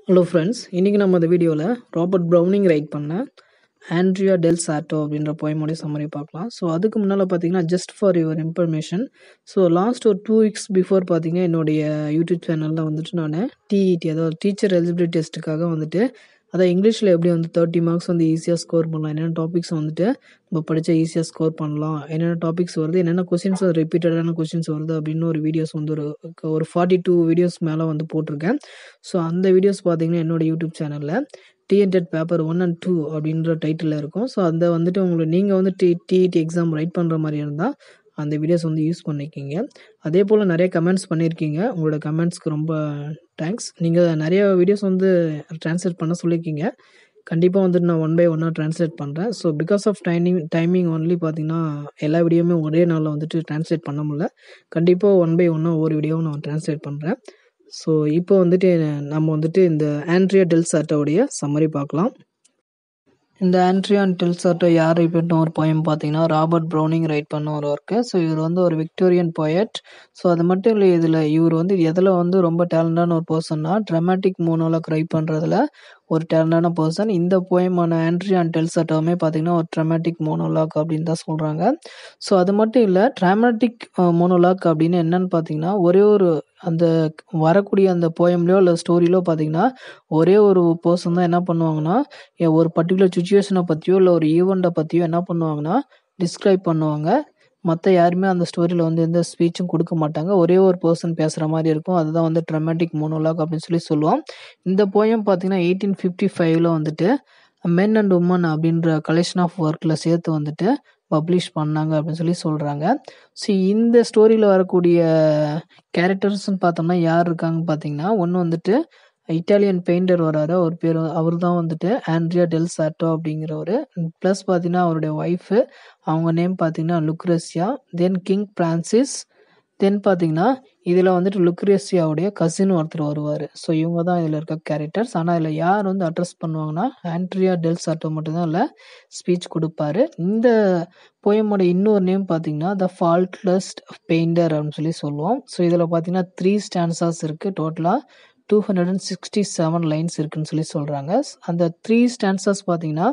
hello friends இன்றைக்கி நம்ம இந்த வீடியோவில் ராபர்ட் ப்ரௌனிங் ரைட் பண்ண ஆண்ட்ரியா டெல் சாட்டோ அப்படின்ற போயமோடைய சம்மரி பார்க்கலாம் ஸோ அதுக்கு முன்னால் பார்த்தீங்கன்னா just for your information so last ஒரு டூ வீக்ஸ் பிஃபோர் பார்த்தீங்கன்னா என்னுடைய யூடியூப் சேனலில் வந்துட்டு நான் டிஇடி அதாவது டீச்சர் எலிஜிபிலிட்டி டெஸ்ட்டுக்காக வந்துட்டு அதான் இங்கிலீஷில் எப்படி வந்து தேர்ட்டி மார்க்ஸ் வந்து ஈஸியாக ஸ்கோர் பண்ணலாம் என்னென்ன டாபிக்ஸ் வந்துட்டு நம்ம படித்தா ஈஸியாக ஸ்கோர் பண்ணலாம் என்னென்ன டாபிக்ஸ் வருது என்னென்ன கொஸ்டின்ஸ் ரிப்பீட்டடான கொஸ்டின்ஸ் வருது அப்படின்னு ஒரு வீடியோஸ் வந்து ஒரு ஒரு ஃபார்ட்டி டூ வீடியோஸ் மேலே வந்து போட்டிருக்கேன் ஸோ அந்த வீடியோஸ் பார்த்தீங்கன்னா என்னோட யூடியூப் சேனலில் TNTET paper one and two அப்படின்ற டைட்டிலில் இருக்கும் ஸோ அதை வந்துட்டு உங்களுக்கு நீங்கள் வந்து டி டிஇடி எக்ஸாம் ரைட் பண்ணுற மாதிரி இருந்தால் அந்த வீடியோஸ் வந்து யூஸ் பண்ணிக்கிங்க அதே போல் நிறைய கமெண்ட்ஸ் பண்ணியிருக்கீங்க உங்களோட கமெண்ட்ஸ்க்கு ரொம்ப தேங்க்ஸ் நீங்கள் நிறைய வீடியோஸ் வந்து ட்ரான்ஸ்லேட் பண்ண சொல்லியிருக்கீங்க கண்டிப்பாக வந்துட்டு நான் ஒன் பை ஒன்னாக ட்ரான்ஸ்லேட் பண்ணுறேன் so because of timing timing only பார்த்தீங்கன்னா எல்லா வீடியோவுமே ஒரே நாளில் வந்துட்டு ட்ரான்ஸ்லேட் பண்ண முடியல கண்டிப்பாக ஒன் பை ஒன்னாக ஒவ்வொரு வீடியோவும் நான் ட்ரான்ஸ்லேட் பண்ணுறேன் ஸோ இப்போ வந்துட்டு நம்ம வந்துட்டு இந்த ஆண்ட்ரியா டெல் சார்ட்டோடைய சம்மரி பார்க்கலாம் இந்த ஆண்ட்ரியா டெல் சார்ட்டோ யார் ரைட் பண்ண ஒரு போயம் பார்த்தீங்கன்னா ராபர்ட் ப்ரௌனிங் ரைட் பண்ண ஒரு ஒர்க்கு ஸோ இவர் வந்து ஒரு விக்டோரியன் போயட் ஸோ அது மட்டும் இல்லை இதில் இவர் வந்து எதில் வந்து ரொம்ப டேலண்டான ஒரு பர்சன்னா ட்ராமாட்டிக் மோனோலாக் ரைட் பண்ணுறதுல ஒரு டேலண்டான பர்சன் இந்த போயமான ஆண்ட்ரியா அண்ட் டெல்சட்டாவுமே பார்த்தீங்கன்னா ஒரு ட்ராமாட்டிக் மோனோலாக் அப்படின்னு தான் சொல்கிறாங்க ஸோ அது மட்டும் இல்லை ட்ராமாட்டிக் மோனோலாக் அப்படின்னு என்னன்னு பார்த்தீங்கன்னா ஒரே ஒரு அந்த வரக்கூடிய அந்த போயம்லையோ இல்லை ஸ்டோரியிலோ பார்த்தீங்கன்னா ஒரே ஒரு பர்சன் தான் என்ன பண்ணுவாங்கன்னா ஒரு பர்டிகுலர் சுச்சுவேஷனை பற்றியோ இல்லை ஒரு ஈவெண்ட்டை பற்றியோ என்ன பண்ணுவாங்கன்னா டிஸ்கிரைப் பண்ணுவாங்க மற்ற யாருமே அந்த ஸ்டோரியில் வந்து எந்த ஸ்பீச்சும் கொடுக்க மாட்டாங்க ஒரே ஒரு பர்சன் பேசுகிற மாதிரி இருக்கும் அதுதான் வந்து ட்ரமேட்டிக் மோனோலாக் அப்படின்னு சொல்லி சொல்லுவோம் இந்த போயம் பார்த்தீங்கன்னா எயிட்டீன் ஃபிஃப்டி ஃபைவ்ல வந்துட்டு மென் அண்ட் உமன் அப்படின்ற கலெக்ஷன் ஆஃப் ஒர்க்கில் சேர்த்து வந்துட்டு பப்ளிஷ் பண்ணாங்க அப்படின்னு சொல்லி சொல்கிறாங்க ஸோ இந்த ஸ்டோரியில் வரக்கூடிய கேரக்டர்ஸ்னு பார்த்தோம்னா யார் இருக்காங்க பார்த்தீங்கன்னா ஒன்று வந்துட்டு இட்டாலியன் பெயிண்டர் வராரு அவர் பேர் அவர் தான் வந்துட்டு ஆண்ட்ரியா டெல் சாட்டோ அப்படிங்கிறவர் ப்ளஸ் பார்த்தீங்கன்னா அவருடைய ஒய்ஃபு அவங்க நேம் பார்த்தீங்கன்னா லுக்ரேசியா தென் கிங் பிரான்சிஸ் தென் பார்த்தீங்கன்னா இதில் வந்துட்டு லுக்ரேசியாவுடைய கசின் ஒருத்தர் வருவார் ஸோ இவங்க தான் இதில் இருக்க கேரக்டர்ஸ் ஆனால் இதில் யார் வந்து அட்ரஸ் பண்ணுவாங்கன்னா ஆண்ட்ரியா டெல் சாட்டோ மட்டும்தான் இல்லை ஸ்பீச் கொடுப்பாரு இந்த போயமோட இன்னொரு நேம் பார்த்தீங்கன்னா த ஃபால்ட்லஸ்ட் பெயிண்டர் அப்படின்னு சொல்லி சொல்லுவோம் ஸோ இதில் பார்த்தீங்கன்னா த்ரீ ஸ்டான்சர்ஸ் இருக்குது டோட்டலாக two hundred and sixty seven lines இருக்குன்னு சொல்லி சொல்கிறாங்க அந்த த்ரீ ஸ்டான்சர்ஸ் பார்த்தீங்கன்னா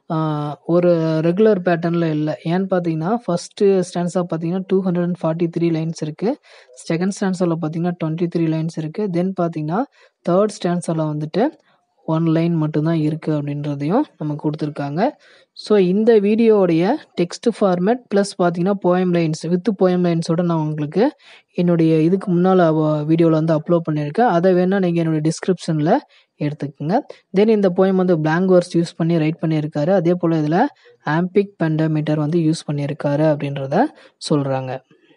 ஒரு ரெகுலர் பேட்டர்னில் இல்லை ஏன்னு பார்த்தீங்கன்னா ஃபஸ்ட்டு ஸ்டான்ஸாக பார்த்தீங்கன்னா two hundred and forty three lines இருக்குது செகண்ட் ஸ்டான்ஸில் பார்த்தீங்கன்னா டுவெண்ட்டி த்ரீ லைன்ஸ் இருக்குது தென் பார்த்தீங்கன்னா தேர்ட் ஸ்டான்ஸில் வந்துட்டு ஒன் லைன் மட்டும்தான் இருக்குது அப்படின்றதையும் நம்ம கொடுத்துருக்காங்க ஸோ இந்த வீடியோடைய டெக்ஸ்ட் ஃபார்மேட் ப்ளஸ் பார்த்தீங்கன்னா போயம் லைன்ஸ் வித் போயம் லைன்ஸோட நான் உங்களுக்கு என்னுடைய இதுக்கு முன்னால் வீடியோவில் வந்து அப்லோட் பண்ணியிருக்கேன் அதை வேணால் நீங்கள் என்னுடைய டிஸ்கிரிப்ஷனில் எடுத்துக்கோங்க தென் இந்த போயம் வந்து பிளாங்க் வேர்ஸ் யூஸ் பண்ணி ரைட் பண்ணியிருக்காரு அதே போல் இதில் ஆம்பிக் பெண்டமீட்டர் வந்து யூஸ் பண்ணியிருக்காரு அப்படின்றத சொல்கிறாங்க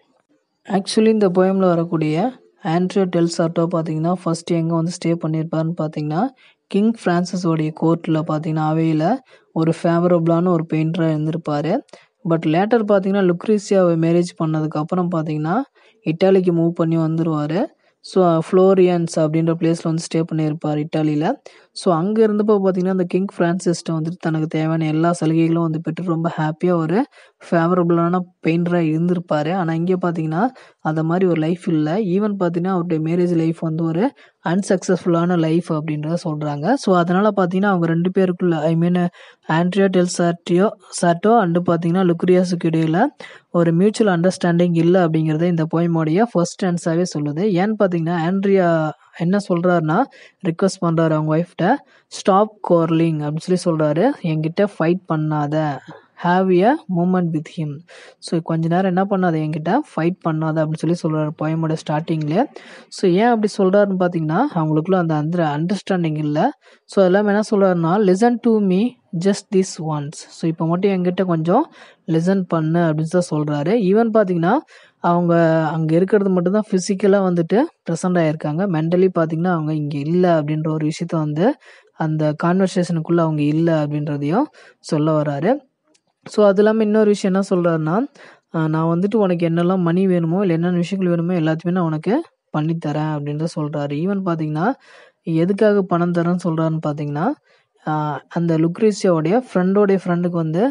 ஆக்சுவலி இந்த போயமில் வரக்கூடிய ஆண்ட்ரியோ டெல்சாட்டோ பார்த்தீங்கன்னா ஃபர்ஸ்ட் எங்கே வந்து ஸ்டே பண்ணியிருப்பாருன்னு பார்த்தீங்கன்னா கிங் ஃப்ரான்சிஸோடைய கோர்ட்டில் பார்த்தீங்கன்னா அவையில் ஒரு ஃபேவரபுளான ஒரு பெயிண்டராக இருந்திருப்பார் பட் லேட்டர் பார்த்தீங்கன்னா லுக்ரீசியாவை மேரேஜ் பண்ணதுக்கப்புறம் பார்த்தீங்கன்னா இட்டாலிக்கு மூவ் பண்ணி வந்துடுவார் ஸோ ஃப்ளோரியன்ஸ் அப்படின்ற பிளேஸில் வந்து ஸ்டே பண்ணியிருப்பார் இட்டாலியில் ஸோ அங்கே இருந்தப்போ பார்த்தீங்கன்னா அந்த கிங் ஃப்ரான்சிஸ்ட்டை வந்துட்டு தனக்கு தேவையான எல்லா சலுகைகளும் வந்து பெற்று ரொம்ப ஹாப்பியாக ஒரு ஃபேவரபுளான பெயிண்டராக இருந்திருப்பார் ஆனால் இங்கே பார்த்தீங்கன்னா அந்த மாதிரி ஒரு லைஃப் இல்லை ஈவன் பார்த்தீங்கன்னா அவருடைய மேரேஜ் லைஃப் வந்து ஒரு அன்சக்ஸஸ்ஃபுல்லான லைஃப் அப்படின்றத சொல்கிறாங்க ஸோ அதனால் பார்த்தீங்கன்னா அவங்க ரெண்டு பேருக்குள்ள I mean Andrea del Sarto Sarto and பார்த்தீங்கன்னா லுக்ரியாஸுக்கு இடையில் ஒரு மியூச்சுவல் அண்டர்ஸ்டாண்டிங் இல்லை அப்படிங்கிறத இந்த போயமோடைய ஃபர்ஸ்ட் ஆன்ஸாகவே சொல்லுது ஏன்னு பார்த்தீங்கன்னா ஆண்ட்ரியா என்ன சொல்கிறாருன்னா ரிக்வஸ்ட் பண்ணுறாரு அவங்க ஒய்ஃப்ட்ட ஸ்டாப் கோர்லிங் அப்படின்னு சொல்லி சொல்கிறாரு என்கிட்ட ஃபைட் பண்ணாத have a moment with him so கொஞ்ச நேரம் என்ன பண்ணாத என்கிட்ட ஃபைட் பண்ணாத அப்படின்னு சொல்லி சொல்கிறாரு போயமோட ஸ்டார்டிங்லேயே ஸோ ஏன் அப்படி சொல்கிறாருன்னு பார்த்தீங்கன்னா அவங்களுக்குள்ள அந்த அந்த அண்டர்ஸ்டாண்டிங் இல்லை ஸோ எல்லாமே என்ன சொல்கிறாருன்னா listen to me just this once so இப்போ மட்டும் என்கிட்ட கொஞ்சம் லிசன் பண்ணு அப்படின்னு தான் சொல்கிறாரு ஈவன் பார்த்தீங்கன்னா அவங்க அங்கே இருக்கிறது மட்டும்தான் ஃபிசிக்கலாக வந்துட்டு ப்ரெசண்ட் ஆகியிருக்காங்க மென்டலி பார்த்தீங்கன்னா அவங்க இங்கே இல்லை அப்படின்ற ஒரு விஷயத்த வந்து அந்த கான்வர்சேஷனுக்குள்ளே அவங்க இல்லை அப்படின்றதையும் சொல்ல வராரு ஸோ அது இல்லாமல் இன்னொரு விஷயம் என்ன சொல்கிறாருன்னா நான் வந்துட்டு உனக்கு என்னெல்லாம் மணி வேணுமோ இல்லை என்னென்ன விஷயங்கள் வேணுமோ எல்லாத்தையுமே நான் உனக்கு பண்ணித்தரேன் அப்படின்றத சொல்கிறாரு ஈவன் பார்த்தீங்கன்னா எதுக்காக பணம் தரேன்னு சொல்கிறாருன்னு பார்த்தீங்கன்னா அந்த லுக்ரீசியாவுடைய ஃப்ரெண்டோடைய ஃப்ரெண்டுக்கு வந்து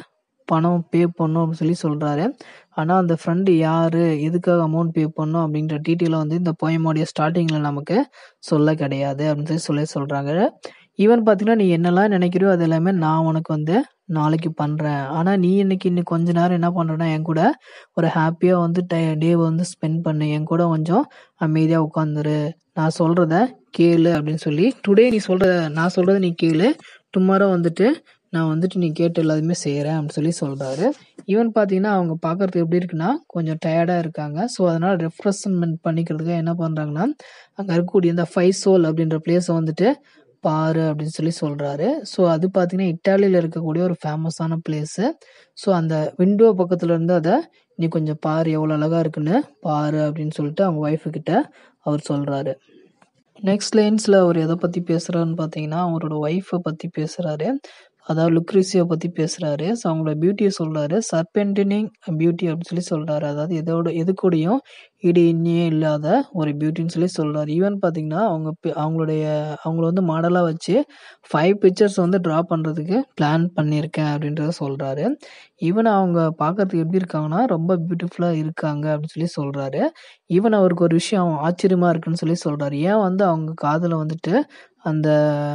பணம் பே பண்ணணும் அப்படின்னு சொல்லி சொல்கிறாரு ஆனால் அந்த ஃப்ரெண்டு யார் எதுக்காக அமௌண்ட் பே பண்ணணும் அப்படின்ற டீட்டெயிலை வந்து இந்த போயமோடைய ஸ்டார்டிங்கில் நமக்கு சொல்ல கிடையாது அப்படின்னு சொல்லி சொல்லி சொல்கிறாங்க ஈவன் பார்த்தீங்கன்னா நீ என்னெல்லாம் நினைக்கிறியோ அது எல்லாமே நான் உனக்கு வந்து நாளைக்கு பண்ணுறேன் ஆனால் நீ இன்னைக்கு இன்னும் கொஞ்ச நேரம் என்ன பண்ணுறேன்னா என் கூட ஒரு ஹாப்பியாக வந்து டே டே வந்து ஸ்பெண்ட் பண்ணு என் கூட கொஞ்சம் அமைதியாக உட்காந்துரு நான் சொல்கிறத கேளு அப்படின்னு சொல்லி டுடே நீ சொல்கிறத நான் சொல்கிறத நீ கேளு டுமாரோ வந்துட்டு நான் வந்துட்டு நீ கேட்டு எல்லாத்தையுமே செய்கிறேன் அப்படின்னு சொல்லி சொல்கிறாரு ஈவன் பார்த்தீங்கன்னா அவங்க பார்க்குறதுக்கு எப்படி இருக்குன்னா கொஞ்சம் டயர்டாக இருக்காங்க ஸோ அதனால் ரெஃப்ரெஷ்மெண்ட் பண்ணிக்கிறதுக்கு என்ன பண்ணுறாங்கன்னா அங்கே இருக்கக்கூடிய இந்த ஃபைவ் சோல் அப்படின்ற பிளேஸை வந்துட்டு பாரு அப்படின்னு சொல்லி சொல்கிறாரு ஸோ அது பார்த்தீங்கன்னா இட்டாலியில் இருக்கக்கூடிய ஒரு ஃபேமஸான பிளேஸு ஸோ அந்த விண்டோ பக்கத்தில் இருந்து அதை நீ கொஞ்சம் பாரு எவ்வளோ அழகாக இருக்குன்னு பாரு அப்படின்னு சொல்லிட்டு அவங்க ஒய்ஃபு கிட்ட அவர் சொல்கிறாரு நெக்ஸ்ட் லைன்ஸில் அவர் எதை பற்றி பேசுகிறாருன்னு பார்த்தீங்கன்னா அவரோட ஒய்ஃபை பற்றி பேசுகிறாரு அதாவது லுக்ரிசியை பற்றி பேசுகிறாரு ஸோ அவங்களோட பியூட்டியை சொல்கிறாரு சர்பென்டினிங் பியூட்டி அப்படின்னு சொல்லி சொல்கிறாரு அதாவது எதோட எது கூடயும் ஈடு இனியே இல்லாத ஒரு பியூட்டின்னு சொல்லி சொல்கிறாரு ஈவன் பார்த்தீங்கன்னா அவங்க பி- அவங்களுடைய அவங்கள வந்து மாடலாக வச்சு ஃபைவ் பிக்சர்ஸ் வந்து ட்ரா பண்ணுறதுக்கு பிளான் பண்ணியிருக்கேன் அப்படின்றத சொல்கிறாரு ஈவன் அவங்க பார்க்கறதுக்கு எப்படி இருக்காங்கன்னா ரொம்ப பியூட்டிஃபுல்லாக இருக்காங்க அப்படின்னு சொல்லி சொல்கிறாரு ஈவன் அவருக்கு ஒரு விஷயம் ஆச்சரியமாக இருக்குன்னு சொல்லி சொல்கிறாரு ஏன் வந்து அவங்க காதில் வந்துட்டு அந்த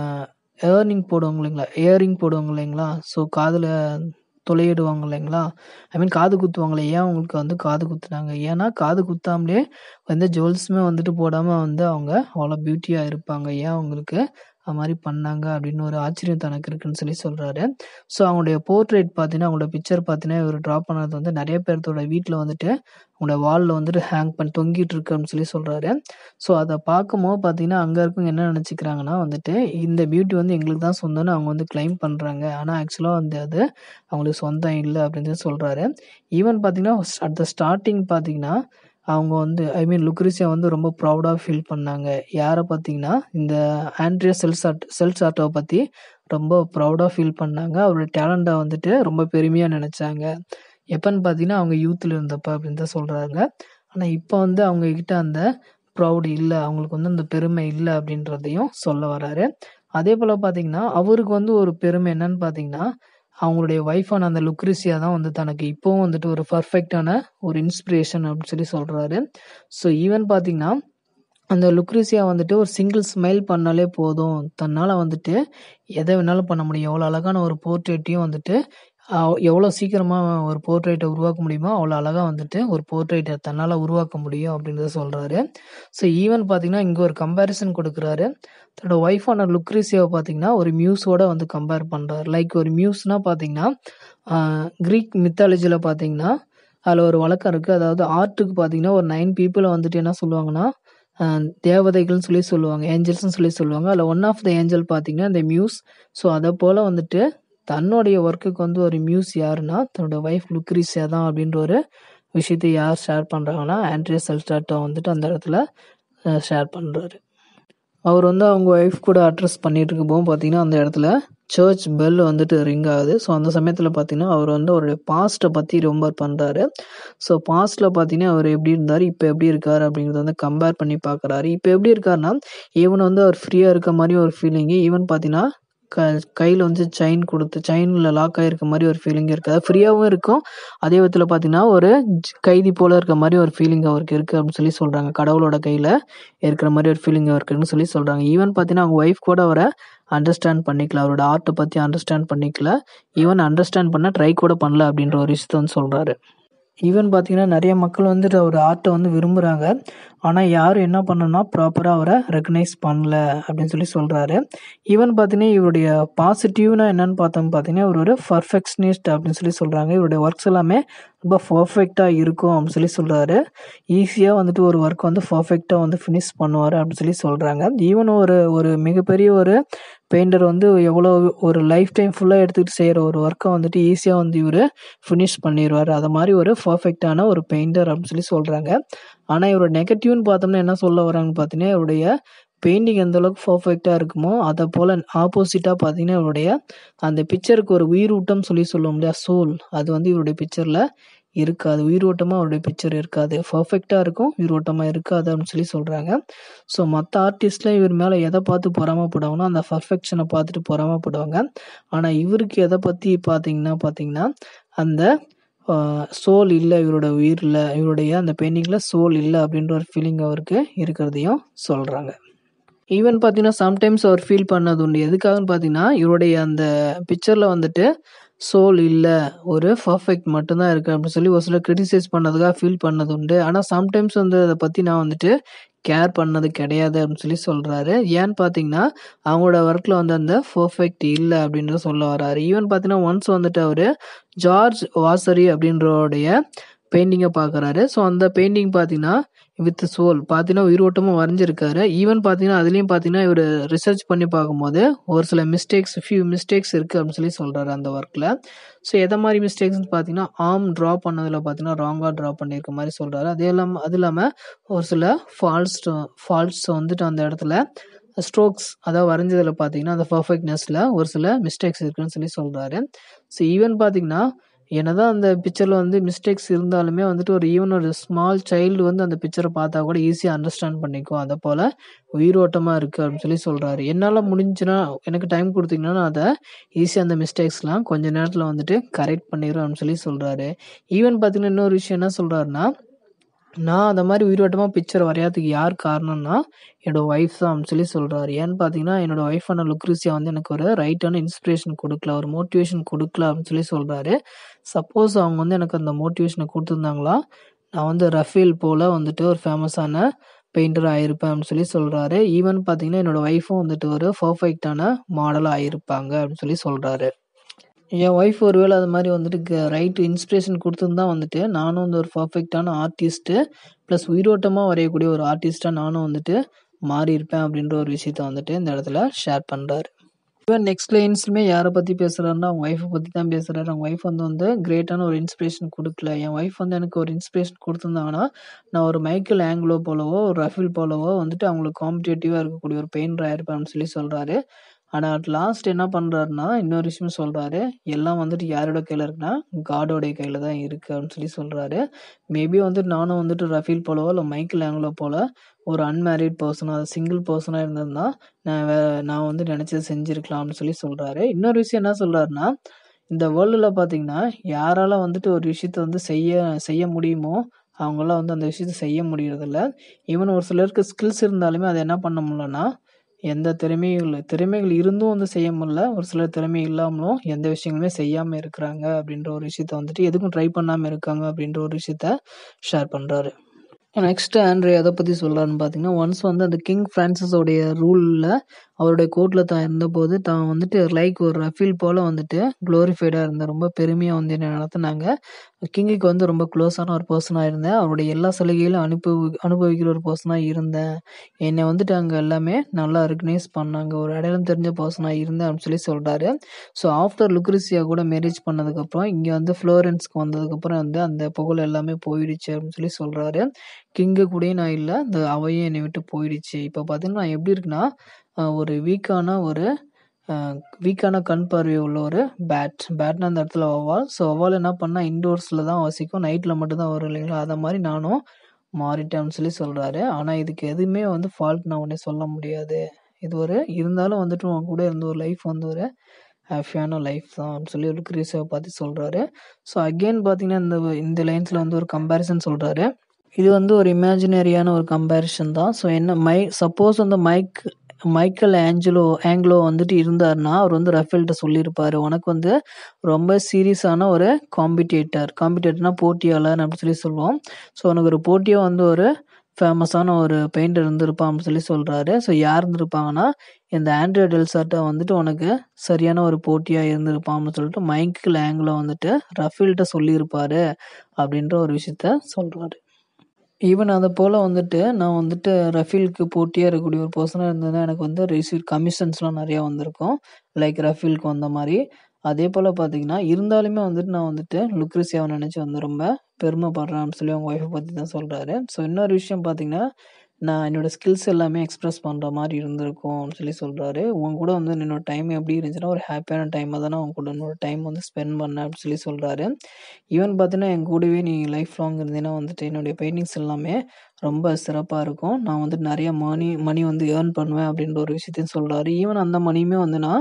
ஏர்னிங் போடுவாங்க இல்லைங்களா இயரிங் போடுவாங்க இல்லைங்களா ஸோ காதில் துளையிடுவாங்க இல்லைங்களா ஐ மீன் காது குத்துவாங்களே ஏன் அவங்களுக்கு வந்து காது குத்துனாங்க ஏன்னா காது குத்தாமலே எந்த ஜுவல்ஸுமே வந்துட்டு போடாமல் வந்து அவங்க அவ்வளோ பியூட்டியாக இருப்பாங்க ஏன் அவங்களுக்கு அது மாதிரி பண்ணாங்க அப்படின்னு ஒரு ஆச்சரியம் தனக்கு இருக்குன்னு சொல்லி சொல்கிறாரு ஸோ அவங்களுடைய போர்ட்ரேட் பார்த்தீங்கன்னா அவங்களோட பிக்சர் பார்த்தீங்கன்னா இவர் ட்ரா பண்ணது வந்து நிறைய பேர்த்தோட வீட்டில் வந்துட்டு அவங்களோட வாலில் வந்துட்டு ஹேங் பண்ணி தொங்கிட்டு இருக்கு அப்படின்னு சொல்லி சொல்கிறாரு ஸோ அதை பார்க்கும்போது பார்த்தீங்கன்னா அங்கே இருக்கவங்க என்ன நினச்சிக்கிறாங்கன்னா வந்துட்டு இந்த பியூட்டி வந்து எங்களுக்கு தான் சொந்தம்னு அவங்க வந்து கிளைம் பண்ணுறாங்க ஆனால் ஆக்சுவலாக வந்து அது அவங்களுக்கு சொந்தம் இல்லை அப்படின்னு சொல்லி சொல்கிறாரு ஈவன் பார்த்தீங்கன்னா அட் த ஸ்டார்டிங் பார்த்தீங்கன்னா அவங்க வந்து ஐ மீன் லுக்ரிசியா வந்து ரொம்ப ப்ரௌடாக ஃபீல் பண்ணாங்க யாரை பார்த்தீங்கன்னா இந்த ஆண்ட்ரியா செல்சாட் செல்சாட்டோவை பற்றி ரொம்ப ப்ரௌடாக ஃபீல் பண்ணாங்க அவரோட டேலண்ட்டை வந்துட்டு ரொம்ப பெருமையாக நினச்சாங்க எப்பன்னு பார்த்தீங்கன்னா அவங்க யூத்தில் இருந்தப்ப அப்படின்னு தான் சொல்கிறாங்க ஆனால் இப்போ வந்து அவங்க கிட்ட அந்த ப்ரௌட் இல்லை அவங்களுக்கு வந்து அந்த பெருமை இல்லை அப்படின்றதையும் சொல்ல வராரு அதே போல் பார்த்தீங்கன்னா அவருக்கு வந்து ஒரு பெருமை என்னன்னு பார்த்தீங்கன்னா அவங்களுடைய ஒய்ஃபான அந்த லுக்ரிசியா தான் வந்து தனக்கு இப்போவும் வந்துட்டு ஒரு பர்ஃபெக்டான ஒரு இன்ஸ்பிரேஷன் அப்படின்னு சொல்லி சொல்கிறாரு ஸோ ஈவன் பார்த்தீங்கன்னா அந்த லுக்ரிசியா வந்துட்டு ஒரு சிங்கிள் ஸ்மைல் பண்ணாலே போதும் தன்னால் வந்துட்டு எதை வேணாலும் பண்ண முடியும் எவ்வளோ அழகான ஒரு போர்ட்ரேட்டையும் வந்துட்டு அவ- எவ்வளோ சீக்கிரமாக ஒரு போர்ட்ரேட்டை உருவாக்க முடியுமோ அவ்வளோ அழகாக வந்துட்டு ஒரு போர்ட்ரேட்டை தன்னால் உருவாக்க முடியும் அப்படின்றத சொல்கிறாரு ஸோ ஈவன் பார்த்தீங்கன்னா இங்கே ஒரு கம்பேரிசன் கொடுக்குறாரு தன்னோட ஒய்ஃபான லுக்ரிசியாவை பார்த்தீங்கன்னா ஒரு மியூஸோட வந்து கம்பேர் பண்ணுறாரு லைக் ஒரு மியூஸ்னா பார்த்தீங்கன்னா க்ரீக் மித்தாலஜியில் பார்த்தீங்கன்னா அதில் ஒரு வழக்கம் இருக்குது அதாவது ஆர்ட்டுக்கு பார்த்தீங்கன்னா ஒரு நைன் பீப்புளை வந்துட்டு என்ன சொல்லுவாங்கன்னா ஆஹ் தேவதைகள்னு சொல்லி சொல்லுவாங்க ஏஞ்சல்ஸ்னு சொல்லி சொல்லுவாங்க அதில் ஒன் ஆஃப் த ஏஞ்சல் பார்த்தீங்கன்னா இந்த மியூஸ் ஸோ அதை போல் வந்துட்டு தன்னுடைய ஒர்க்குக்கு வந்து ஒரு மியூஸ் யாருன்னா தன்னோட ஒய்ஃப் லுக்ரிசியா தான் அப்படின்ற ஒரு விஷயத்தை யார் ஷேர் பண்ணுறாங்கன்னா ஆண்ட்ரியா செல்ஸ்டாட்டோ வந்துட்டு அந்த இடத்துல ஷேர் பண்ணுறாரு அவர் வந்து அவங்க ஒய்ஃப் கூட அட்ரஸ் பண்ணிட்டு இருக்கும்போது பார்த்தீங்கன்னா அந்த இடத்துல சர்ச் பெல் வந்துட்டு ரிங் ஆகுது ஸோ அந்த சமயத்தில் பார்த்தீங்கன்னா அவர் வந்து அவருடைய பாஸ்ட்டை பற்றி ரொம்ப பண்ணுறாரு ஸோ பாஸ்ட்டில் பார்த்தீங்கன்னா அவர் எப்படி இருந்தார் இப்போ எப்படி இருக்கார் அப்படிங்கிறத வந்து கம்பேர் பண்ணி பார்க்குறாரு இப்போ எப்படி இருக்காருன்னா ஈவன் வந்து அவர் ஃப்ரீயாக இருக்க மாதிரி ஒரு ஃபீலிங்கு ஈவன் பார்த்தீங்கன்னா க கையில் வந்து செயின் கொடுத்து செயினில் லாக் ஆகிருக்க மாதிரி ஒரு ஃபீலிங் இருக்குது அது ஃப்ரீயாகவும் இருக்கும் அதே விதத்தில் பார்த்தீங்கன்னா ஒரு ஜ- கைதி போல இருக்க மாதிரி ஒரு ஃபீலிங் அவருக்கு இருக்குது அப்படின்னு சொல்லி சொல்கிறாங்க கடவுளோட கையில் இருக்கிற மாதிரி ஒரு ஃபீலிங் அவருக்குன்னு சொல்லி சொல்கிறாங்க ஈவன் பார்த்தீங்கன்னா அவங்க ஒய்ஃப் கூட அவரை அண்டர்ஸ்டாண்ட் பண்ணிக்கல அவரோட ஆர்ட்டை பற்றி அண்டர்ஸ்டாண்ட் பண்ணிக்கல ஈவன் அண்டர்ஸ்டாண்ட் பண்ண ட்ரை கூட பண்ணல அப்படின்ற ஒரு விஷயத்த வந்து சொல்கிறாரு ஈவன் பார்த்தீங்கன்னா நிறைய மக்கள் வந்துட்டு அவர் ஆர்ட்டை வந்து விரும்புகிறாங்க ஆனால் யாரும் என்ன பண்ணணும்னா ப்ராப்பராக அவரை ரெக்கனைஸ் பண்ணல அப்படின்னு சொல்லி சொல்கிறாரு ஈவன் பார்த்தீங்கன்னா இவருடைய பாசிட்டிவ்னா என்னன்னு பார்த்தோம் பார்த்தீங்கன்னா இவர் ஒரு பர்ஃபெக்ஷனிஸ்ட் அப்படின்னு சொல்லி சொல்கிறாங்க இவருடைய ஒர்க்ஸ் எல்லாமே ரொம்ப பர்ஃபெக்டாக இருக்கும் அப்படின்னு சொல்லி சொல்கிறாரு ஈஸியாக வந்துட்டு ஒரு ஒர்க் வந்து பர்ஃபெக்டாக வந்து ஃபினிஷ் பண்ணுவார் அப்படின்னு சொல்லி சொல்கிறாங்க ஈவன் ஒரு ஒரு மிகப்பெரிய ஒரு பெயிண்டர் வந்து எவ்வளோ ஒரு லைஃப் டைம் ஃபுல்லாக எடுத்துக்கிட்டு செய்கிற ஒரு ஒர்க்கை வந்துட்டு ஈஸியாக வந்து இவர் ஃபினிஷ் பண்ணிடுவார் அது மாதிரி ஒரு பர்ஃபெக்டான ஒரு பெயிண்டர் அப்படின்னு சொல்லி சொல்கிறாங்க ஆனால் இவரோட நெகட்டிவ்னு பார்த்தோம்னா என்ன சொல்ல வராங்கன்னு பார்த்தீங்கன்னா இவருடைய பெயிண்டிங் எந்த அளவுக்கு பர்ஃபெக்டாக இருக்குமோ அதை போல் ஆப்போசிட்டாக பார்த்தீங்கன்னா இவருடைய அந்த பிக்சருக்கு ஒரு உயிரூட்டம் சொல்லி சொல்லுவோம் இல்லையா சோல் அது வந்து இவருடைய பிக்சரில் இருக்காது உயிரோட்டமாக அவருடைய பிக்சர் இருக்காது பர்ஃபெக்டாக இருக்கும் உயிரோட்டமாக இருக்காது அப்படின்னு சொல்லி சொல்கிறாங்க ஸோ மற்ற ஆர்டிஸ்ட்லாம் இவர் மேலே எதை பார்த்து பொறாமப்படுவாங்கன்னா அந்த பர்ஃபெக்ஷனை பார்த்துட்டு பொறாமப்படுவாங்க ஆனால் இவருக்கு எதை பற்றி பார்த்தீங்கன்னா பார்த்தீங்கன்னா அந்த சோல் இல்லை இவரோட உயிரில் இவருடைய அந்த பெயிண்டிங்கில் சோல் இல்லை அப்படின்ற ஒரு ஃபீலிங் அவருக்கு இருக்கிறதையும் சொல்கிறாங்க ஈவன் பார்த்தீங்கன்னா சம்டைம்ஸ் அவர் ஃபீல் பண்ணது உண்டு எதுக்காகன்னு பார்த்தீங்கன்னா இவருடைய அந்த பிக்சரில் வந்துட்டு சோல் இல்லை ஒரு பர்ஃபெக்ட் மட்டும்தான் இருக்குது அப்படின்னு சொல்லி ஒரு சிலர் கிரிட்டிசைஸ் பண்ணதுக்காக ஃபீல் பண்ணது உண்டு ஆனால் சம்டைம்ஸ் வந்து அதை பற்றி நான் வந்துட்டு கேர் பண்ணது கிடையாது அப்படின்னு சொல்லி சொல்கிறாரு ஏன்னு பார்த்தீங்கன்னா அவங்களோட ஒர்க்கில் வந்து அந்த பர்ஃபெக்ட் இல்லை அப்படின்றத சொல்ல வராரு ஈவன் பார்த்தீங்கன்னா ஒன்ஸ் வந்துட்டு அவர் ஜார்ஜ் வாசரி அப்படின்றோடைய பெயிண்டிங்கை பார்க்குறாரு ஸோ அந்த பெயிண்டிங் பார்த்தீங்கன்னா வித் சோல் பார்த்தீங்கன்னா உயிரோட்டமாக வரைஞ்சிருக்காரு ஈவன் பார்த்தீங்கன்னா அதுலேயும் பார்த்தீங்கன்னா இவர் ரிசர்ச் பண்ணி பார்க்கும்போது ஒரு சில மிஸ்டேக்ஸ் ஃபியூ மிஸ்டேக்ஸ் இருக்குது அப்படின்னு சொல்லி சொல்கிறாரு அந்த ஒர்க்கில் ஸோ எதை மாதிரி மிஸ்டேக்ஸ்னு பார்த்தீங்கன்னா ஆர்ம் ட்ரா பண்ணதில் பார்த்தீங்கன்னா ராங்காக ட்ரா பண்ணியிருக்க மாதிரி சொல்கிறாரு அதே இல்லாமல் அது இல்லாமல் ஒரு சில ஃபால்ஸ் ஃபால்ஸ் வந்துட்டு அந்த இடத்துல ஸ்ட்ரோக்ஸ் அதாவது வரைஞ்சதில் பார்த்தீங்கன்னா அந்த பர்ஃபெக்ட்னஸில் ஒரு சில மிஸ்டேக்ஸ் இருக்குன்னு சொல்லி சொல்கிறாரு ஸோ ஈவன் பார்த்தீங்கன்னா என்னதான் அந்த பிக்சரில் வந்து மிஸ்டேக்ஸ் இருந்தாலுமே வந்துட்டு ஒரு ஈவன் ஒரு ஸ்மால் சைல்டு வந்து அந்த பிக்சரை பார்த்தா கூட ஈஸியாக அண்டர்ஸ்டாண்ட் பண்ணிக்கும் அதை போல் உயிரோட்டமாக இருக்குது அப்படின்னு சொல்லி சொல்கிறாரு என்னால் முடிஞ்சுன்னா எனக்கு டைம் கொடுத்தீங்கன்னா நான் அதை ஈஸியாக அந்த மிஸ்டேக்ஸ்லாம் கொஞ்ச நேரத்தில் வந்துட்டு கரெக்ட் பண்ணிடுவேன் அப்படின்னு சொல்லி சொல்கிறாரு ஈவன் பார்த்தீங்கன்னா இன்னொரு விஷயம் என்ன சொல்கிறாருன்னா நான் அந்த மாதிரி உயிரோட்டமாக பிக்சர் வரையாததுக்கு யார் காரணம்னா என்னோடய ஒய்ஃப் தான் அப்படின்னு சொல்லி சொல்கிறாரு ஏன்னு பார்த்தீங்கன்னா என்னோடய ஒய்ஃபான லுக்ரிசியா வந்து எனக்கு ஒரு ரைட்டான இன்ஸ்பிரேஷன் கொடுக்கல ஒரு மோட்டிவேஷன் கொடுக்கல அப்படின்னு சொல்லி சொல்கிறாரு சப்போஸ் அவங்க வந்து எனக்கு அந்த மோட்டிவேஷனை கொடுத்துருந்தாங்களா நான் வந்து ரஃபேல் போல் வந்துட்டு ஒரு ஃபேமஸான பெயிண்டர் ஆகிருப்பேன் அப்படின்னு சொல்லி சொல்கிறாரு ஈவன் பார்த்தீங்கன்னா என்னோடய ஒய்ஃபும் வந்துட்டு ஒரு பர்ஃபெக்டான மாடலாக ஆகிருப்பாங்க அப்படின்னு சொல்லி சொல்கிறாரு என் ஒய்ஃப் ஒருவேளை அது மாதிரி வந்துட்டு ரைட் இன்ஸ்பிரேஷன் கொடுத்துருந்தா வந்துட்டு நானும் வந்து ஒரு பர்ஃபெக்டான ஆர்டிஸ்ட்டு ப்ளஸ் உயிரோட்டமாக வரையக்கூடிய ஒரு ஆர்டிஸ்ட்டாக நானும் வந்துட்டு மாறியிருப்பேன் அப்படின்ற ஒரு விஷயத்த வந்துட்டு இந்த இடத்துல ஷேர் பண்ணுறாரு இவன் நெக்ஸ்ட் லைன்ஸ்லுமே யாரை பற்றி பேசுகிறாருன்னா அவங்க ஒய்ஃபை பற்றி தான் பேசுகிறாரு அவங்க ஒய்ஃப் வந்து வந்து கிரேட்டான ஒரு இன்ஸ்பிரேஷன் கொடுக்கல என் ஒய்ஃப் வந்து எனக்கு ஒரு இன்ஸ்பிரேஷன் கொடுத்துருந்தாங்கன்னா நான் ஒரு மைக்கேல் ஆங்கிலோ போலவோ ஒரு ரஃபில் போலவோ வந்துட்டு அவங்களுக்கு காம்படேட்டிவாக இருக்கக்கூடிய ஒரு பெயிண்டர் ஆயிருப்பேன் சொல்லி சொல்கிறாரு ஆனால் அட் லாஸ்ட் என்ன பண்ணுறாருன்னா இன்னொரு விஷயம் சொல்கிறாரு எல்லாம் வந்துட்டு யாரோட கையில் இருக்குன்னா காடோடைய கையில் தான் இருக்குது அப்படின்னு சொல்லி சொல்கிறாரு மேபி வந்துட்டு நானும் வந்துட்டு ரஃபீல் போலவோ இல்லை மைக்கேல் ஆங்கிலோ போல் ஒரு அன்மேரிட் பர்சனாக அது சிங்கிள் பர்சனாக இருந்திருந்தா நான் வே நான் வந்து நினச்சது செஞ்சுருக்கலாம் அப்படின்னு சொல்லி சொல்கிறாரு இன்னொரு விஷயம் என்ன சொல்கிறாருன்னா இந்த வேர்ல்டில் பார்த்தீங்கன்னா யாரால வந்துட்டு ஒரு விஷயத்த வந்து செய்ய செய்ய முடியுமோ அவங்களாம் வந்து அந்த விஷயத்த செய்ய முடியறதில்ல ஈவன் ஒரு சிலருக்கு ஸ்கில்ஸ் இருந்தாலுமே அதை என்ன பண்ண முடியலன்னா எந்த திறமையும் இல்லை திறமைகள் இருந்தும் வந்து செய்ய முடியல ஒரு சிலர் திறமை இல்லாமலும் எந்த விஷயங்களுமே செய்யாமல் இருக்கிறாங்க அப்படின்ற ஒரு விஷயத்த வந்துட்டு எதுக்கும் ட்ரை பண்ணாமல் இருக்காங்க அப்படின்ற ஒரு விஷயத்த ஷேர் பண்ணுறாரு நெக்ஸ்ட் ஆண்ட்ரே எதை பற்றி சொல்கிறாருன்னு பார்த்தீங்கன்னா ஒன்ஸ் வந்து அந்த கிங் ஃப்ரான்சிஸோடைய ரூலில் அவருடைய கோர்ட்டில் தான் இருந்தபோது தான் வந்துட்டு லைக் ஒரு ரஃபீல் போல் வந்துட்டு க்ளோரிஃபைடாக இருந்தேன் ரொம்ப பெருமையாக வந்து என்ன நடத்தினாங்க கிங்குக்கு வந்து ரொம்ப க்ளோஸான ஒரு பர்சனாக இருந்தேன் அவருடைய எல்லா சலுகையிலும் அனுபவி அனுபவிக்கிற ஒரு பர்சனாக இருந்தேன் என்னை வந்துட்டு அங்கே எல்லாமே நல்லா ரெகனைஸ் பண்ணாங்க ஒரு அடையாளம் தெரிஞ்ச பர்சனாக இருந்தேன் அப்படின்னு சொல்லி சொல்கிறாரு ஸோ ஆஃப்டர் லுக்ரிசியா கூட மேரேஜ் பண்ணதுக்கப்புறம் இங்கே வந்து ஃப்ளோரன்ஸ்க்கு வந்ததுக்கப்புறம் வந்து அந்த புகழ் எல்லாமே போயிடுச்சு அப்படின்னு சொல்லி சொல்கிறாரு கிங்கு கூடயும் நான் இல்லை அந்த அவையும் என்னை விட்டு போயிடுச்சு இப்போ பார்த்தீங்கன்னா நான் எப்படி இருக்குன்னா ஒரு வீக்கான ஒரு வீக்கான கண் பார்வை உள்ள ஒரு பேட் பேட்னா அந்த இடத்துல வவால் ஸோ வவால் என்ன பண்ணால் இன்டோர்ஸில் தான் வசிக்கும் நைட்டில் மட்டும்தான் வரும் இல்லைங்களா அதை மாதிரி நானும் மாறிட்டேன்னு சொல்லி சொல்கிறாரு ஆனால் இதுக்கு எதுவுமே வந்து ஃபால்ட் நான் உடனே சொல்ல முடியாது இது ஒரு இருந்தாலும் வந்துட்டு உன் கூட இருந்த ஒரு லைஃப் வந்து ஒரு ஹாப்பியான லைஃப் தான் அப்படின்னு சொல்லி ஒரு கிரீஸை பார்த்து சொல்கிறாரு ஸோ அகெயின் பார்த்தீங்கன்னா இந்த இந்த லைன்ஸில் வந்து ஒரு கம்பேரிசன் சொல்கிறாரு இது வந்து ஒரு இமேஜினரியான ஒரு கம்பேரிஷன் தான் ஸோ என்ன மை சப்போஸ் வந்து மைக் மைக்கேல் ஆஞ்சலோ ஆங்கிலோ வந்துட்டு இருந்தாருன்னா அவர் வந்து ரஃபேல்கிட்ட சொல்லியிருப்பாரு உனக்கு வந்து ரொம்ப சீரியஸான ஒரு காம்பிடேட்டர் காம்பிடேட்டர்னா போட்டியாளர் அப்படின்னு சொல்லி சொல்லுவோம் ஸோ உனக்கு ஒரு போட்டியாக வந்து ஒரு ஃபேமஸான ஒரு பெயிண்டர் இருந்திருப்பான் அப்படின்னு சொல்லி சொல்கிறாரு ஸோ யார் இருந்திருப்பாங்கன்னா இந்த ஆண்ட்ரியா டெல்சாட்டா வந்துட்டு உனக்கு சரியான ஒரு போட்டியாக இருந்திருப்பான் அப்படின்னு சொல்லிட்டு மைக்கேல் ஆங்கிலோ வந்துட்டு ரஃபேல்கிட்ட சொல்லியிருப்பாரு அப்படின்ற ஒரு விஷயத்த சொல்கிறாரு ஈவன் அதை போல் வந்துட்டு நான் வந்துட்டு ரஃபீலுக்கு போட்டியாக இருக்கக்கூடிய ஒரு பர்சனாக இருந்ததுன்னா எனக்கு வந்து ரிசீவ் கமிஷன்ஸ்லாம் நிறையா வந்திருக்கும் லைக் ரஃபீலுக்கு வந்த மாதிரி அதே போல் பார்த்தீங்கன்னா இருந்தாலுமே வந்துட்டு நான் வந்துட்டு லுக்ரிசியாவை நினச்சி வந்து ரொம்ப பெருமைப்படுறேன் அப்படின்னு சொல்லி அவங்க ஒய்ஃபை பற்றி தான் சொல்கிறாரு ஸோ இன்னொரு விஷயம் பார்த்தீங்கன்னா நான் என்னோடய ஸ்கில்ஸ் எல்லாமே எக்ஸ்ப்ரெஸ் பண்ணுற மாதிரி இருந்திருக்கும் அப்படின்னு சொல்லி சொல்கிறாரு உங்க கூட வந்து என்னோட டைம் எப்படி இருந்துச்சுன்னா ஒரு ஹாப்பியான டைமாக தானே அவங்க கூட என்னோட டைம் வந்து ஸ்பெண்ட் பண்ணேன் அப்படின்னு சொல்லி சொல்கிறாரு ஈவன் பார்த்தீங்கன்னா என் கூடவே நீ லைஃப் லாங் இருந்தீங்கன்னா வந்துட்டு என்னுடைய பெயிண்டிங்ஸ் எல்லாமே ரொம்ப சிறப்பாக இருக்கும் நான் வந்துட்டு நிறைய மணி மணி வந்து ஏர்ன் பண்ணுவேன் அப்படின்ற ஒரு விஷயத்தையும் சொல்கிறாரு ஈவன் அந்த மணியுமே வந்து நான்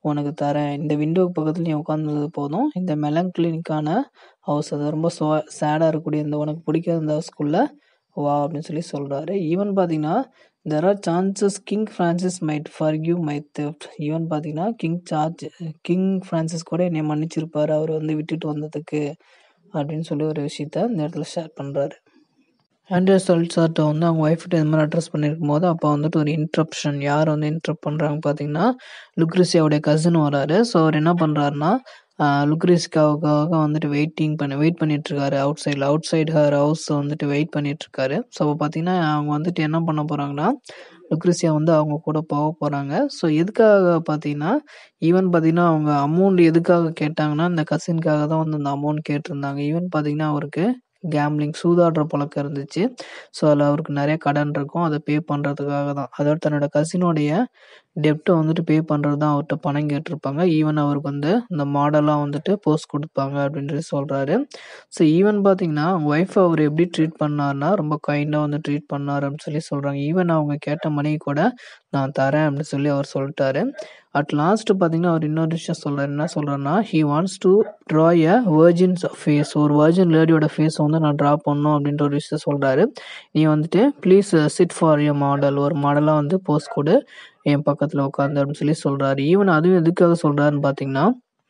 உனக்கு தரேன் இந்த விண்டோக்கு பக்கத்தில் நீ உட்காந்தது போதும் இந்த மெலங்க்ளினிக்கான ஹவுஸ் அது ரொம்ப சோ சேடாக இருக்கக்கூடிய இந்த உனக்கு பிடிக்காத இந்த ஹவுஸ்க்குள்ளே வா அப்படின்னு சொல்லி சொல்கிறாரு ஈவன் பார்த்தீங்கன்னா there are chances King Francis might for you my theft even பார்த்தீங்கன்னா கிங் சார்ஜ் கிங் ஃப்ரான்சிஸ் கூட என்னை மன்னிச்சிருப்பார் அவர் வந்து விட்டுட்டு வந்ததுக்கு அப்படின்னு சொல்லி ஒரு விஷயத்த இந்த இடத்துல ஷேர் பண்ணுறாரு ஆண்ட்ரியா சால்ட்ஸார்ட்ட வந்து அவங்க ஒய்ஃப்கிட்ட இந்த மாதிரி அட்ரஸ் பண்ணியிருக்கும் போது அப்போ வந்துட்டு ஒரு இன்ட்ரப்ஷன் யார் வந்து இன்ட்ரப்ட் பண்ணுறாங்க பார்த்தீங்கன்னா லுக்ரிசியாவுடைய கசின் வராரு ஸோ அவர் என்ன பண்ணுறாருன்னா லுக்ரிஸ்காவுக்காக வந்துட்டு வெயிட்டிங் பண்ணி வெயிட் பண்ணிட்டு இருக்காரு அவுட் சைடில் அவுட் சைடு ஹர் ஹவுஸ் வந்துட்டு வெயிட் பண்ணிட்டு இருக்காரு ஸோ அப்போ பார்த்தீங்கன்னா அவங்க வந்துட்டு என்ன பண்ண போகிறாங்கன்னா லுக்ரிசியா வந்து அவங்க கூட போக போகிறாங்க ஸோ எதுக்காக பார்த்தீங்கன்னா ஈவன் பார்த்தீங்கன்னா அவங்க அமௌண்ட் எதுக்காக கேட்டாங்கன்னா இந்த கசின்காக தான் வந்து அந்த அமௌண்ட் கேட்டிருந்தாங்க ஈவன் பார்த்தீங்கன்னா அவருக்கு கேம்லிங் சூதாடுற பழக்கம் இருந்துச்சு ஸோ அதில் அவருக்கு நிறைய கடன் இருக்கும் அதை பே பண்ணுறதுக்காக தான் அதாவது தன்னோட கசினோடைய டெப்ட்டை வந்துட்டு பே பண்ணுறது தான் அவர்கிட்ட பணம் கேட்டிருப்பாங்க ஈவன் அவருக்கு வந்து இந்த மாடலாக வந்துட்டு போஸ்ட் கொடுப்பாங்க அப்படின்றது சொல்கிறாரு ஸோ ஈவன் பார்த்தீங்கன்னா ஒய்ஃப் அவர் எப்படி ட்ரீட் பண்ணார்னா ரொம்ப கைண்டாக வந்து ட்ரீட் பண்ணார் அப்படின்னு சொல்லி சொல்கிறாங்க ஈவன் அவங்க கேட்ட மணி கூட நான் தரேன் அப்படின்னு சொல்லி அவர் சொல்லிட்டாரு அட் லாஸ்ட் பார்த்தீங்கன்னா அவர் இன்னொரு விஷயம் சொல்கிறார் என்ன சொல்கிறேன்னா he wants to draw a virgin's face ஒரு வேர்ஜின் லேடியோட ஃபேஸ் வந்து நான் ட்ரா பண்ணணும் அப்படின்ற ஒரு விஷயம் சொல்கிறாரு நீ வந்துட்டு please sit for a model ஒரு மாடலாக வந்து போஸ்ட் கொடு என் பக்கத்தில் உட்காந்து அப்படின்னு சொல்லி சொல்கிறாரு ஈவன் அதுவும் எதுக்காக சொல்கிறாருன்னு பார்த்தீங்கன்னா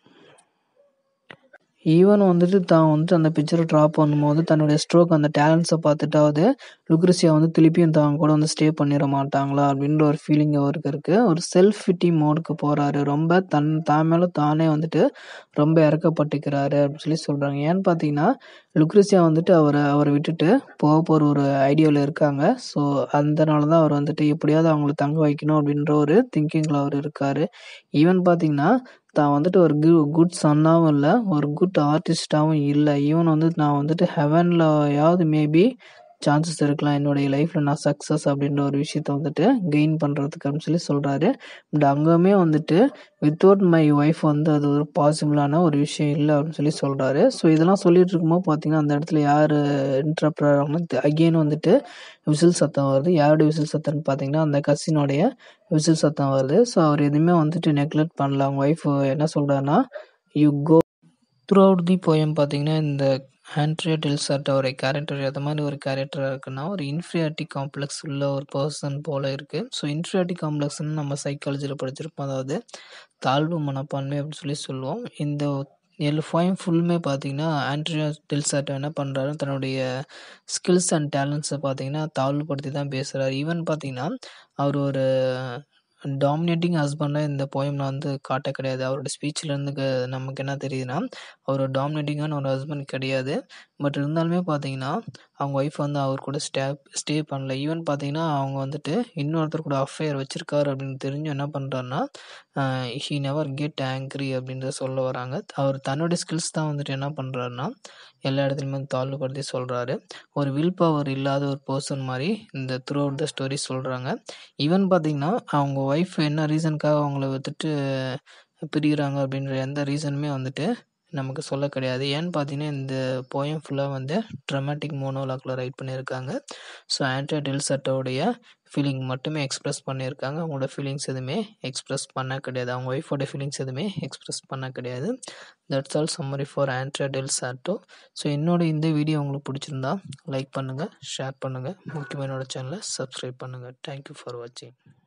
ஈவன் வந்துட்டு தான் வந்துட்டு அந்த பிக்சரை ட்ரா பண்ணும்போது தன்னுடைய ஸ்ட்ரோக் அந்த டேலண்ட்ஸை பார்த்துட்டாவது லுக்ரிசியா வந்து திருப்பியும் தான் கூட வந்து ஸ்டே பண்ணிட மாட்டாங்களா அப்படின்ற ஒரு ஃபீலிங் அவருக்கு இருக்குது ஒரு செல்ஃப் ஃபிட்டிங் மோடுக்கு போகிறாரு ரொம்ப தன் தான் மேலே தானே வந்துட்டு ரொம்ப இறக்கப்பட்டுக்கிறாரு அப்படின்னு சொல்லி சொல்கிறாங்க ஏன்னு பார்த்தீங்கன்னா லுக்ரிசியா வந்துட்டு அவரை அவரை விட்டுட்டு போக போகிற ஒரு ஐடியாவில் இருக்காங்க ஸோ அதனால தான் அவர் வந்துட்டு எப்படியாவது அவங்கள தங்க வைக்கணும் அப்படின்ற ஒரு திங்கிங்கில் அவர் இருக்கார் ஈவன் பார்த்தீங்கன்னா தான் வந்துட்டு ஒரு கு குட் சன்னாகவும் இல்லை ஒரு குட் ஆர்டிஸ்டாகவும் இல்லை ஈவன் வந்து நான் வந்துட்டு ஹெவன்லையாவது மேபி சான்சஸ் இருக்கலாம் என்னுடைய லைஃப்பில் நான் சக்ஸஸ் அப்படின்ற ஒரு விஷயத்த வந்துட்டு கெயின் பண்ணுறதுக்கு அப்படின்னு சொல்லி சொல்கிறாரு பட் அங்கேயுமே வந்துட்டு வித்தவுட் மை ஒய்ஃப் வந்து அது ஒரு பாசிபிளான ஒரு விஷயம் இல்லை அப்படின்னு சொல்லி சொல்கிறாரு ஸோ இதெல்லாம் சொல்லிட்டு இருக்கும்போது பார்த்தீங்கன்னா அந்த இடத்துல யார் இன்டர்ப்ரர் ஆகிறாங்கன்னா அகெயின் வந்துட்டு விசில் சத்தம் வருது யாருடைய விசில் சத்தம்னு பார்த்தீங்கன்னா அந்த கசினுடைய விசில் சத்தம் வருது ஸோ அவர் எதுவுமே வந்துட்டு நெக்லெக்ட் பண்ணல அவங்க ஒய்ஃப் என்ன சொல்கிறாருன்னா you go throughout the poem பார்த்தீங்கன்னா இந்த ஆண்ட்ரியா டெல்சார்ட் ஒரு கேரக்டர் அது மாதிரி ஒரு கேரக்டராக இருக்குன்னா ஒரு இன்ஃபீரியாரிட்டி காம்ப்ளெக்ஸ் உள்ள ஒரு பர்சன் போல் இருக்குது ஸோ இன்ஃபீரியாரிட்டி காம்ப்ளெக்ஸ்னு நம்ம சைக்காலஜியில் படிச்சிருப்போம் அதாவது தாழ்வு மனப்பான்மை அப்படின்னு சொல்லி சொல்லுவோம் இந்த ஏழு ஃபோயம் ஃபுல்லுமே பார்த்தீங்கன்னா ஆண்ட்ரியா டெல்சார்ட் என்ன பண்ணுறாரு தன்னுடைய ஸ்கில்ஸ் அண்ட் டேலண்ட்ஸை பார்த்தீங்கன்னா தாழ்வுபடுத்தி தான் பேசுகிறார் ஈவன் பார்த்தீங்கன்னா அவர் ஒரு டாமினேட்டிங் ஹஸ்பண்டாக இந்த போயமில் வந்து காட்ட கிடையாது அவரோட ஸ்பீச்லேருந்து நமக்கு என்ன தெரியுதுன்னா அவர் ஒரு டாமினேட்டிங்கான ஒரு ஹஸ்பண்ட் கிடையாது பட் இருந்தாலுமே பார்த்தீங்கன்னா அவங்க ஒய்ஃப் வந்து அவர் கூட ஸ்டே ஸ்டே பண்ணல ஈவன் பார்த்தீங்கன்னா அவங்க வந்துட்டு இன்னொருத்தர் கூட அஃபேர் வச்சுருக்காரு அப்படின்னு தெரிஞ்சு என்ன பண்ணுறாருன்னா ஹீ நெவர் கெட் ஆங்க்ரி அப்படின்றத சொல்ல வராங்க அவர் தன்னுடைய ஸ்கில்ஸ் தான் வந்துட்டு என்ன பண்ணுறாருன்னா எல்லா இடத்துலையுமே தாழ்வுபடுத்தி சொல்கிறாரு ஒரு வில் பவர் இல்லாத ஒரு பர்சன் மாதிரி இந்த த்ரூ அவுட் த ஸ்டோரி சொல்கிறாங்க ஈவன் பார்த்தீங்கன்னா அவங்க ஒய்ஃப் என்ன ரீசனுக்காக அவங்கள வந்துட்டு பிரிகிறாங்க அப்படின்ற எந்த ரீசனுமே வந்துட்டு நமக்கு சொல்ல கிடையாது ஏன்னு பார்த்தீங்கன்னா இந்த போயம் ஃபுல்லாக வந்து ட்ரமாட்டிக் மோனோலாக்கில் ரைட் பண்ணியிருக்காங்க ஸோ ஆண்ட்ரியா டெல்சட்டோடைய ஃபீலிங் மட்டுமே எக்ஸ்ப்ரெஸ் பண்ணியிருக்காங்க அவங்களோட ஃபீலிங்ஸ் எதுவுமே எக்ஸ்ப்ரெஸ் பண்ண கிடையாது அவங்க ஒய்ஃபோட ஃபீலிங்ஸ் எதுவுமே எக்ஸ்ப்ரெஸ் பண்ண கிடையாது that's all summary for Andrea del Sarto so என்னோட இந்த வீடியோ உங்களுக்கு பிடிச்சிருந்தா லைக் பண்ணுங்கள் ஷேர் பண்ணுங்கள் முக்கியமாக என்னோட சேனலை சப்ஸ்கிரைப் பண்ணுங்கள் தேங்க்யூ ஃபார் வாட்சிங்